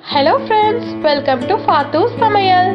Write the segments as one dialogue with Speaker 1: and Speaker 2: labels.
Speaker 1: hello friends welcome to Fathu சமையல்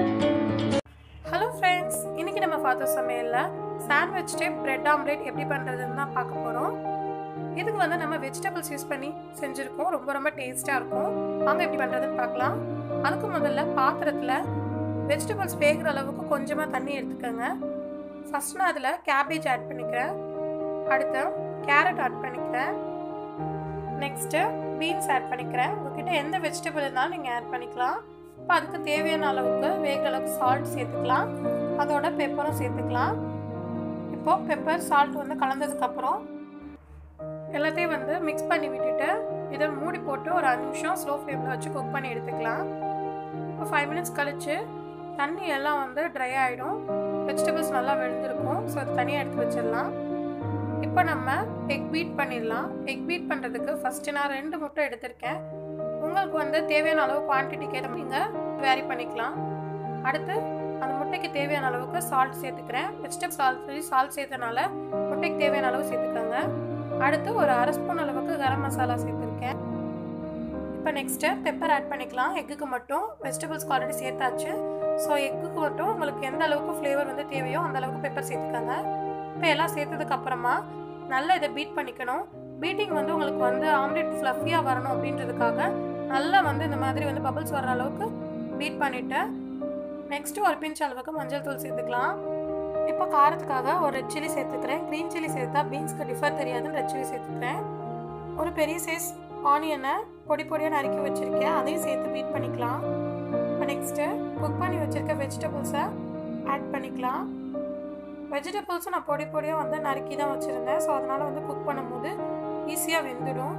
Speaker 2: hello friends இன்னைக்கு நம்ம ஃபாதர் சமையலில் சாண்ட்விச் டைப் பிரெட் ஆம்லேட் எப்படி பண்ணுறதுன்னு தான் பார்க்க போகிறோம் இதுக்கு வந்து நம்ம வெஜிடபிள்ஸ் யூஸ் பண்ணி செஞ்சுருக்கோம் ரொம்ப ரொம்ப டேஸ்ட்டாக இருக்கும் வாங்க எப்படி பண்ணுறதுன்னு பார்க்கலாம் அதுக்கு முதல்ல பாத்திரத்தில் வெஜிடபிள்ஸ் வேகிற அளவுக்கு கொஞ்சமாக தண்ணி எடுத்துக்கோங்க ஃபஸ்ட் நான் அதில் கேபேஜ் ஆட் பண்ணிக்கிறேன் அடுத்து கேரட் ஆட் பண்ணிக்கிறேன் நெக்ஸ்ட்டு பீன்ஸ் ஆட் பண்ணிக்கிறேன் உங்ககிட்ட எந்த வெஜிடபிள் இருந்தாலும் நீங்கள் ஆட் பண்ணிக்கலாம் இப்போ அதுக்கு தேவையான அளவுக்கு வேகிற அளவுக்கு சால்ட் சேர்த்துக்கலாம் அதோட பெப்பரும் சேர்த்துக்கலாம் இப்போ பெப்பர் சால்ட் வந்து கலந்ததுக்கப்புறம் எல்லாத்தையும் வந்து மிக்ஸ் பண்ணி விட்டுட்டு இதை மூடி போட்டு ஒரு அஞ்சு நிமிஷம் ஸ்லோ ஃப்ளேமில் வச்சு குக் பண்ணி எடுத்துக்கலாம் இப்போ ஃபைவ் மினிட்ஸ் கழித்து தண்ணி எல்லாம் வந்து ட்ரை ஆகிடும் வெஜிடபிள்ஸ் நல்லா வெந்திருக்கும் ஸோ அது தனியாக எடுத்து வச்சிடலாம் இப்போ நம்ம எக் பீட் பண்ணிடலாம் எக் பீட் பண்ணுறதுக்கு ஃபஸ்ட்டு நான் ரெண்டு முட்டை எடுத்திருக்கேன் உங்களுக்கு வந்து தேவையான அளவு குவான்டிட்டிக்கு ஏற்ற நீங்கள் வேரி பண்ணிக்கலாம் அடுத்து அந்த முட்டைக்கு தேவையான அளவுக்கு சால்ட் சேர்த்துக்கிறேன் வெஜிடபிள் சால்ட் சொல்லி சால்ட் சேர்த்தனால முட்டைக்கு தேவையான அளவு சேர்த்துக்கோங்க அடுத்து ஒரு அரை ஸ்பூன் அளவுக்கு கரம் மசாலா சேர்த்துருக்கேன் இப்போ நெக்ஸ்ட்டு பெப்பர் ஆட் பண்ணிக்கலாம் எக்குக்கு மட்டும் வெஜிடபிள்ஸ்க்கு ஆல்ரெடி சேர்த்தாச்சு ஸோ எக்குக்கு மட்டும் உங்களுக்கு எந்த அளவுக்கு ஃப்ளேவர் வந்து தேவையோ அந்த அளவுக்கு பெப்பர் சேர்த்துக்கோங்க இப்போ எல்லாம் சேர்த்ததுக்கு அப்புறமா நல்லா இதை பீட் பண்ணிக்கணும் பீட்டிங் வந்து உங்களுக்கு வந்து ஆம்லேட் ஃப்ளஃபியாக வரணும் அப்படின்றதுக்காக நல்லா வந்து இந்த மாதிரி வந்து பபிள்ஸ் வர அளவுக்கு பீட் பண்ணிவிட்டு நெக்ஸ்ட்டு ஒரு பிஞ்ச் அளவுக்கு மஞ்சள் தூள் சேர்த்துக்கலாம் இப்போ காரத்துக்காக ஒரு ரெட் சில்லி சேர்த்துக்கிறேன் க்ரீன் சில்லி சேர்த்தா பீன்ஸ்க்கு டிஃபர் தெரியாதுன்னு ரெட் சில்லி சேர்த்துக்கிறேன் ஒரு பெரிய சைஸ் ஆனியனை பொடி பொடியாக நறுக்கி வச்சுருக்கேன் அதையும் சேர்த்து பீட் பண்ணிக்கலாம் இப்போ நெக்ஸ்ட்டு குக் பண்ணி வச்சுருக்க வெஜிடபிள்ஸை ஆட் பண்ணிக்கலாம் வெஜிடபிள்ஸும் நான் பொடி பொடியாக வந்து நறுக்கி தான் வச்சுருந்தேன் ஸோ அதனால் வந்து குக் பண்ணும்போது ஈஸியாக வெந்துடும்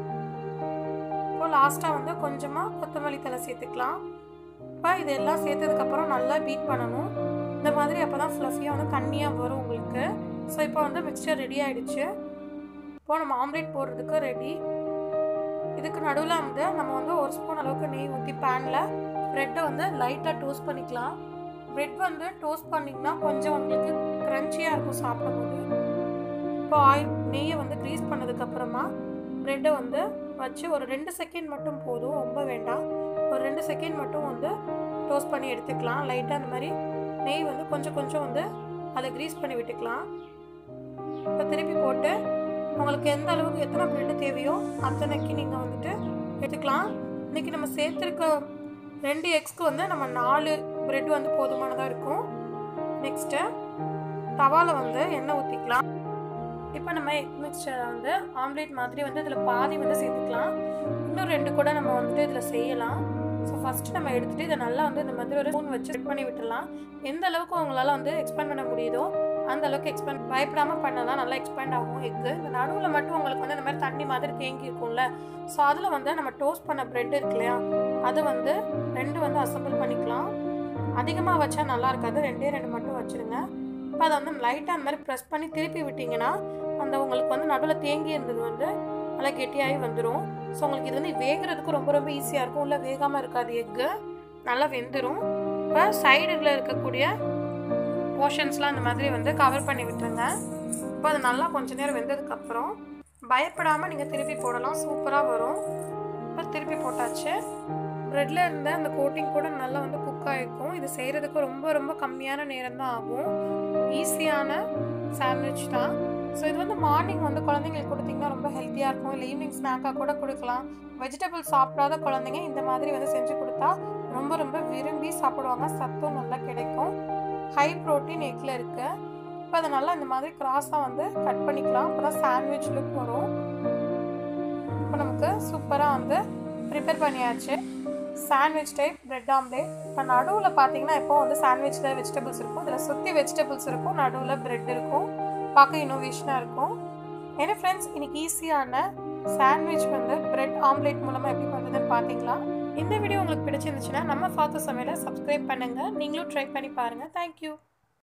Speaker 2: இப்போ லாஸ்ட்டாக வந்து கொஞ்சமாக கொத்தமல்லி தலை சேர்த்துக்கலாம் இப்போ இதெல்லாம் சேர்த்ததுக்கப்புறம் நல்லா பீட் பண்ணணும் இந்த மாதிரி அப்போ தான் ஃப்ளஃபியாக வந்து தண்ணியாக வரும் உங்களுக்கு ஸோ இப்போ வந்து மிக்சர் ரெடி ஆகிடுச்சு இப்போ நம்ம ஆம்லேட் போடுறதுக்கு ரெடி இதுக்கு நடுவில் வந்து நம்ம வந்து ஒரு ஸ்பூன் அளவுக்கு நெய் ஊற்றி பேனில் ப்ரெட்டை வந்து லைட்டாக டோஸ்ட் பண்ணிக்கலாம் ப்ரெட் வந்து டோஸ்ட் பண்ணிங்கன்னா கொஞ்சம் உங்களுக்கு க்ரன்ச்சியாக இருக்கும் சாப்பிடும்போது இப்போ ஆயில் நெய்யை வந்து க்ரீஸ் பண்ணதுக்கப்புறமா ப்ரெட்டை வந்து வச்சு ஒரு ரெண்டு செகண்ட் மட்டும் போதும் ரொம்ப வேண்டாம் ஒரு ரெண்டு செகண்ட் மட்டும் வந்து டோஸ்ட் பண்ணி எடுத்துக்கலாம் லைட்டாக அந்த மாதிரி நெய் வந்து கொஞ்சம் கொஞ்சம் வந்து அதை க்ரீஸ் பண்ணி விட்டுக்கலாம் இப்போ திருப்பி போட்டு உங்களுக்கு எந்த அளவுக்கு எத்தனை ப்ரெட்டு தேவையோ அத்தனைக்கு நீங்கள் வந்துட்டு எடுத்துக்கலாம் இன்றைக்கி நம்ம சேர்த்துருக்க ரெண்டு எக்ஸ்க்கு வந்து நம்ம நாலு ப்ரெட் வந்து போதுமானதாக இருக்கும் நெக்ஸ்ட்டு தவாவில் வந்து எண்ணெய் ஊற்றிக்கலாம் இப்போ நம்ம எக் மிக்சரை வந்து ஆம்லேட் மாதிரி வந்து இதில் பாதி வந்து சேர்த்துக்கலாம் இன்னும் ரெண்டு கூட நம்ம வந்துட்டு இதில் செய்யலாம் ஸோ ஃபஸ்ட்டு நம்ம எடுத்துகிட்டு இதை நல்லா வந்து இந்த மாதிரி ஒரு ஸ்பூன் வச்சு செட் பண்ணி விட்டுடலாம் எந்த அளவுக்கு உங்களால் வந்து எக்ஸ்பேண்ட் பண்ண முடியுதோ அந்த அளவுக்கு எக்ஸ்பேண்ட் பயப்படாமல் பண்ணலாம் நல்லா எக்ஸ்பேண்ட் ஆகும் எக்கு இந்த நடுவில் மட்டும் உங்களுக்கு வந்து இந்த மாதிரி தண்ணி மாதிரி தேங்கி இருக்கும்ல ஸோ அதில் வந்து நம்ம டோஸ்ட் பண்ண ப்ரெட் இருக்கு இல்லையா அதை வந்து ரெண்டு வந்து அசம்பிள் பண்ணிக்கலாம் அதிகமாக வச்சா நல்லா இருக்காது ரெண்டே ரெண்டு மட்டும் வச்சுருங்க இப்போ அதை வந்து லைட்டாக அந்த மாதிரி ப்ரெஸ் பண்ணி திருப்பி விட்டிங்கன்னா அந்த உங்களுக்கு வந்து நடுவில் தேங்கி இருந்தது வந்து நல்லா கெட்டியாகி வந்துடும் ஸோ உங்களுக்கு இது வந்து வேகிறதுக்கு ரொம்ப ரொம்ப ஈஸியாக இருக்கும் இல்லை வேகாமல் இருக்காது எக்கு நல்லா வெந்துடும் இப்போ சைடில் இருக்கக்கூடிய போர்ஷன்ஸ்லாம் இந்த மாதிரி வந்து கவர் பண்ணி விட்டுருங்க இப்போ அது நல்லா கொஞ்ச நேரம் வெந்ததுக்கப்புறம் பயப்படாமல் நீங்கள் திருப்பி போடலாம் சூப்பராக வரும் இப்போ திருப்பி போட்டாச்சு ப்ரெட்டில் இருந்த அந்த கோட்டிங் கூட நல்லா வந்து குக் ஆகிருக்கும் இது செய்கிறதுக்கு ரொம்ப ரொம்ப கம்மியான நேரம் தான் ஆகும் ஈஸியான சாண்ட்விச் தான் ஸோ இது வந்து மார்னிங் வந்து குழந்தைங்களுக்கு கொடுத்தீங்கன்னா ரொம்ப ஹெல்த்தியாக இருக்கும் இல்லை ஈவினிங் ஸ்நாக்காக கூட கொடுக்கலாம் வெஜிடபிள் சாப்பிடாத குழந்தைங்க இந்த மாதிரி வந்து செஞ்சு கொடுத்தா ரொம்ப ரொம்ப விரும்பி சாப்பிடுவாங்க சத்தும் நல்லா கிடைக்கும் ஹை ப்ரோட்டீன் எக்கில் இருக்குது இப்போ அதை நல்லா இந்த மாதிரி கிராஸாக வந்து கட் பண்ணிக்கலாம் அப்போ தான் சாண்ட்விச் லுக் வரும் இப்போ நமக்கு சூப்பராக வந்து ப்ரிப்பேர் பண்ணியாச்சு சாண்ட்விச் டைப் பிரெட் ஆம்லேட் இப்போ நடுவில் பார்த்தீங்கன்னா இப்போ வந்து சாண்ட்விச்சில் வெஜிடபிள்ஸ் இருக்கும் இதில் சுற்றி வெஜிடபிள்ஸ் இருக்கும் நடுவில் பிரெட் இருக்கும் பார்க்க இன்னோவேஷனாக இருக்கும் ஏன்னா ஃப்ரெண்ட்ஸ் இன்னைக்கு ஈஸியான சாண்ட்விச் வந்து பிரெட் ஆம்லேட் மூலமாக எப்படி பண்ணுறதுன்னு பார்த்தீங்களா இந்த வீடியோ உங்களுக்கு பிடிச்சிருந்துச்சுன்னா நம்ம ஃபாத்து சமையலை சப்ஸ்கிரைப் பண்ணுங்கள் நீங்களும் ட்ரை பண்ணி பாருங்கள் தேங்க்யூ